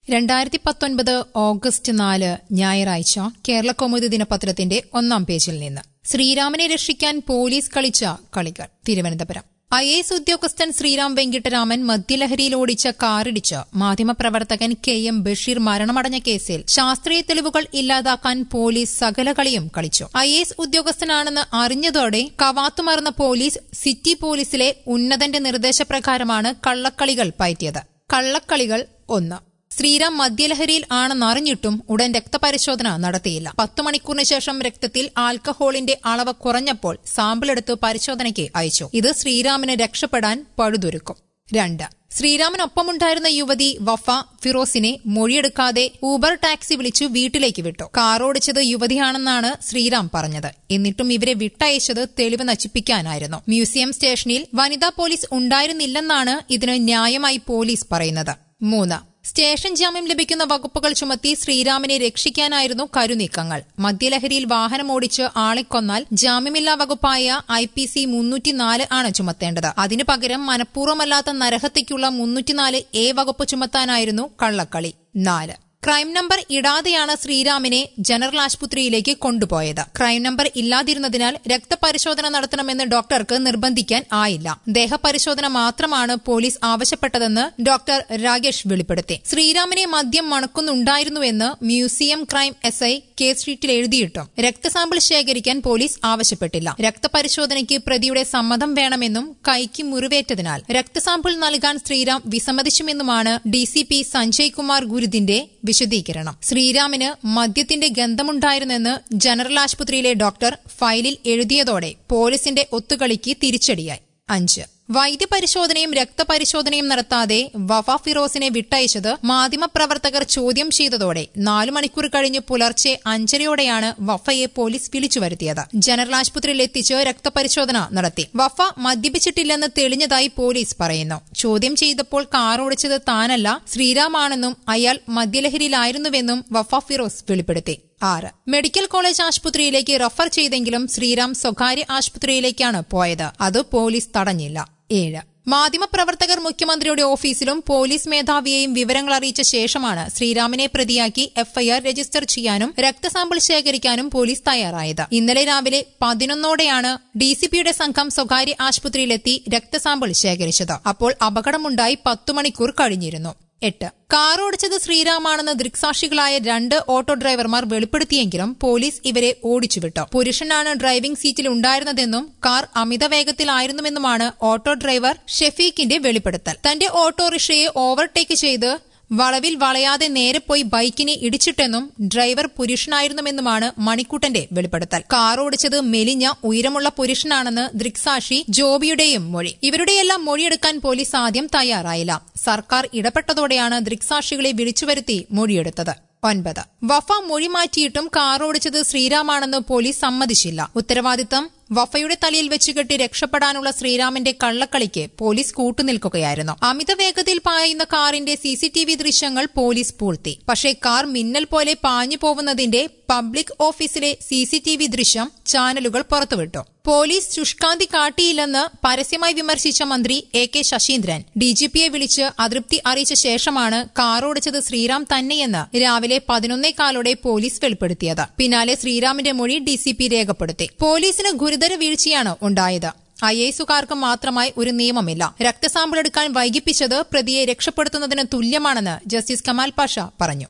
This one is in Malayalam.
രണ്ടായിരത്തി പത്തൊൻപത് ഓഗസ്റ്റ് നാല് ഞായറാഴ്ച കേരള കൗമുദി ദിനപത്രത്തിന്റെ ഒന്നാം പേജിൽ നിന്ന് ശ്രീരാമനെ രക്ഷിക്കാൻ പോലീസ് കളിച്ച കളികൾ തിരുവനന്തപുരം ഐ എസ് ഉദ്യോഗസ്ഥൻ ശ്രീരാം വെങ്കിട്ടരാമൻ മദ്യലഹരിയിൽ ഓടിച്ച കാറിടിച്ച് മാധ്യമപ്രവർത്തകൻ കെ എം ബഷീർ മരണമടഞ്ഞ കേസിൽ ശാസ്ത്രീയ തെളിവുകൾ ഇല്ലാതാക്കാൻ പോലീസ് സകല കളിയും കളിച്ചു ഐ എസ് ഉദ്യോഗസ്ഥനാണെന്ന് അറിഞ്ഞതോടെ കവാത്തുമറന്ന പോലീസ് സിറ്റി പോലീസിലെ ഉന്നതന്റെ നിർദ്ദേശപ്രകാരമാണ് കള്ളക്കളികൾ പയറ്റിയത് കള്ളക്കളികൾ ഒന്ന് ശ്രീറാം മദ്യലഹരിയിൽ ആണെന്നറിഞ്ഞിട്ടും ഉടൻ രക്തപരിശോധന നടത്തിയില്ല പത്ത് മണിക്കൂറിന് ശേഷം രക്തത്തിൽ ആൽക്കഹോളിന്റെ അളവ് കുറഞ്ഞപ്പോൾ സാമ്പിളെടുത്ത് പരിശോധനയ്ക്ക് അയച്ചു ഇത് ശ്രീരാമിന് രക്ഷപ്പെടാൻ പഴുതൊരുക്കും രണ്ട് ശ്രീരാമനൊപ്പമുണ്ടായിരുന്ന യുവതി വഫ ഫിറോസിനെ മൊഴിയെടുക്കാതെ ഊബർ ടാക്സി വിളിച്ചു വീട്ടിലേക്ക് വിട്ടു കാർ ഓടിച്ചത് യുവതിയാണെന്നാണ് ശ്രീറാം പറഞ്ഞത് എന്നിട്ടും ഇവരെ വിട്ടയച്ചത് തെളിവ് നശിപ്പിക്കാനായിരുന്നു മ്യൂസിയം സ്റ്റേഷനിൽ വനിതാ പോലീസ് ഉണ്ടായിരുന്നില്ലെന്നാണ് ഇതിന് ന്യായമായി പോലീസ് പറയുന്നത് മൂന്ന് സ്റ്റേഷൻ ജാമ്യം ലഭിക്കുന്ന വകുപ്പുകൾ ചുമത്തി ശ്രീരാമിനെ രക്ഷിക്കാനായിരുന്നു കരുനീക്കങ്ങൾ മദ്യലഹരിയിൽ വാഹനമോടിച്ച് ആളെ കൊന്നാൽ ജാമ്യമില്ലാ വകുപ്പായ ഐ പി സി മുന്നൂറ്റിനാല് ആണ് ചുമത്തേണ്ടത് അതിനു പകരം മനഃപൂർവ്വമല്ലാത്ത നരഹത്യയ്ക്കുള്ള മുന്നൂറ്റിനാല് എ വകുപ്പ് ചുമത്താനായിരുന്നു കള്ളക്കളി നാല് ക്രൈം നമ്പർ ഇടാതെയാണ് ശ്രീരാമിനെ ജനറൽ ആശുപത്രിയിലേക്ക് കൊണ്ടുപോയത് ക്രൈം നമ്പർ ഇല്ലാതിരുന്നതിനാൽ രക്തപരിശോധന നടത്തണമെന്ന് ഡോക്ടർക്ക് നിർബന്ധിക്കാൻ ആയില്ല ദേഹപരിശോധന മാത്രമാണ് പോലീസ് ആവശ്യപ്പെട്ടതെന്ന് ഡോക്ടർ രാകേഷ് വെളിപ്പെടുത്തി ശ്രീരാമിനെ മദ്യം മണക്കുന്നുണ്ടായിരുന്നുവെന്ന് museum crime S I case ഷീറ്റിൽ എഴുതിയിട്ടും രക്തസാമ്പിൾ ശേഖരിക്കാൻ പോലീസ് ആവശ്യപ്പെട്ടില്ല രക്തപരിശോധനയ്ക്ക് പ്രതിയുടെ സമ്മതം വേണമെന്നും കൈക്ക് മുറിവേറ്റതിനാൽ രക്തസാമ്പിൾ നൽകാൻ ശ്രീരാം വിസമ്മതിച്ചുമെന്നുമാണ് ഡിസിപി സഞ്ജയ് കുമാർ ഗുരുതിന്റെ വിശദീകരണം ശ്രീരാമിന് മദ്യത്തിന്റെ ഗന്ധമുണ്ടായിരുന്നെന്ന് ജനറൽ ആശുപത്രിയിലെ ഡോക്ടർ ഫയലിൽ എഴുതിയതോടെ പോലീസിന്റെ ഒത്തുകളിക്ക് തിരിച്ചടിയായി അഞ്ച് വൈദ്യപരിശോധനയും രക്തപരിശോധനയും നടത്താതെ വഫ ഫിറോസിനെ വിട്ടയച്ചത് മാധ്യമപ്രവർത്തകർ ചോദ്യം ചെയ്തതോടെ നാലു മണിക്കൂർ കഴിഞ്ഞ് പുലർച്ചെ അഞ്ചരയോടെയാണ് വഫയെ പോലീസ് വിളിച്ചു വരുത്തിയത് ജനറൽ ആശുപത്രിയിൽ എത്തിച്ച് രക്തപരിശോധന നടത്തി വഫ മദ്യപിച്ചിട്ടില്ലെന്ന് തെളിഞ്ഞതായി പോലീസ് പറയുന്നു ചോദ്യം ചെയ്തപ്പോൾ കാർ ഓടിച്ചത് താനല്ല ശ്രീരാമാണെന്നും അയാൾ മദ്യലഹരിയിലായിരുന്നുവെന്നും വഫ ഫിറോസ് വെളിപ്പെടുത്തി ആറ് മെഡിക്കൽ കോളേജ് ആശുപത്രിയിലേക്ക് റഫർ ചെയ്തെങ്കിലും ശ്രീറാം സ്വകാര്യ ആശുപത്രിയിലേക്കാണ് പോയത് അത് പോലീസ് തടഞ്ഞില്ല ഏഴ് മാധ്യമപ്രവർത്തകർ മുഖ്യമന്ത്രിയുടെ ഓഫീസിലും പോലീസ് മേധാവിയെയും വിവരങ്ങൾ അറിയിച്ച ശേഷമാണ് ശ്രീരാമിനെ പ്രതിയാക്കി എഫ്ഐആർ രജിസ്റ്റർ ചെയ്യാനും രക്തസാമ്പിൾ ശേഖരിക്കാനും പോലീസ് തയ്യാറായത് ഇന്നലെ രാവിലെ പതിനൊന്നോടെയാണ് ഡിസിപിയുടെ സംഘം സ്വകാര്യ ആശുപത്രിയിലെത്തി രക്തസാമ്പിൾ ശേഖരിച്ചത് അപ്പോൾ അപകടമുണ്ടായി പത്തു മണിക്കൂർ കഴിഞ്ഞിരുന്നു എട്ട് കാർ ഓടിച്ചത് ശ്രീരാമാണെന്ന് ദൃക്സാക്ഷികളായ രണ്ട് ഓട്ടോ ഡ്രൈവർമാർ വെളിപ്പെടുത്തിയെങ്കിലും പോലീസ് ഇവരെ ഓടിച്ചുവിട്ടു പുരുഷനാണ് ഡ്രൈവിംഗ് സീറ്റിൽ ഉണ്ടായിരുന്നതെന്നും കാർ അമിത വേഗത്തിലായിരുന്നുവെന്നുമാണ് ഓട്ടോ ഡ്രൈവർ ഷെഫീഖിന്റെ വെളിപ്പെടുത്തൽ തന്റെ ഓട്ടോറിക്ഷയെ ഓവർടേക്ക് ചെയ്ത് വളവിൽ വളയാതെ നേരെ പോയി ബൈക്കിനെ ഇടിച്ചിട്ടെന്നും ഡ്രൈവർ പുരുഷനായിരുന്നുവെന്നുമാണ് മണിക്കൂട്ടന്റെ വെളിപ്പെടുത്തൽ കാർ ഓടിച്ചത് മെലിഞ്ഞ ഉയരമുള്ള പുരുഷനാണെന്ന് ദൃക്സാക്ഷി ജോബിയുടെയും മൊഴി ഇവരുടെയെല്ലാം മൊഴിയെടുക്കാൻ പോലീസ് ആദ്യം തയ്യാറായില്ല സർക്കാർ ഇടപെട്ടതോടെയാണ് ദൃക്സാക്ഷികളെ വിളിച്ചുവരുത്തി മൊഴിയെടുത്തത് ഒൻപത് വഫ മൊഴി മാറ്റിയിട്ടും കാർ ഓടിച്ചത് ശ്രീരാമാണെന്ന് പോലീസ് സമ്മതിച്ചില്ല ഉത്തരവാദിത്തം വഫയുടെ തലയിൽ വെച്ചുകെട്ടി രക്ഷപ്പെടാനുള്ള ശ്രീരാമന്റെ കള്ളക്കളിക്ക് പോലീസ് കൂട്ടുനിൽക്കുകയായിരുന്നു അമിത വേഗതയിൽ പായുന്ന കാറിന്റെ സിസിടിവി ദൃശ്യങ്ങൾ പോലീസ് പൂഴ്ത്തി പക്ഷേ കാർ മിന്നൽ പോലെ പാഞ്ഞു പോകുന്നതിന്റെ പബ്ലിക് ഓഫീസിലെ സിസിടിവി ദൃശ്യം ചാനലുകൾ പുറത്തുവിട്ടു പോലീസ് ശുഷ്കാന്തി കാട്ടിയില്ലെന്ന് പരസ്യമായി വിമർശിച്ച മന്ത്രി എ കെ ശശീന്ദ്രൻ ഡിജിപിയെ വിളിച്ച് അതൃപ്തി അറിയിച്ച ശേഷമാണ് കാർ ഓടിച്ചത് ശ്രീറാം തന്നെയെന്ന് രാവിലെ പതിനൊന്നേകാലോടെ പോലീസ് വെളിപ്പെടുത്തിയത് പിന്നാലെ ശ്രീറാമിന്റെ മൊഴി ഡിസിപി രേഖപ്പെടുത്തി പോലീസിന് ഗുരുതര വീഴ്ചയാണ് ഉണ്ടായത് ഐ എസുകാർക്ക് മാത്രമായി ഒരു നിയമമില്ല രക്തസാമ്പിൾ എടുക്കാൻ വൈകിപ്പിച്ചത് പ്രതിയെ രക്ഷപ്പെടുത്തുന്നതിന് തുല്യമാണെന്ന് ജസ്റ്റിസ് കമാൽ പാഷ പറഞ്ഞു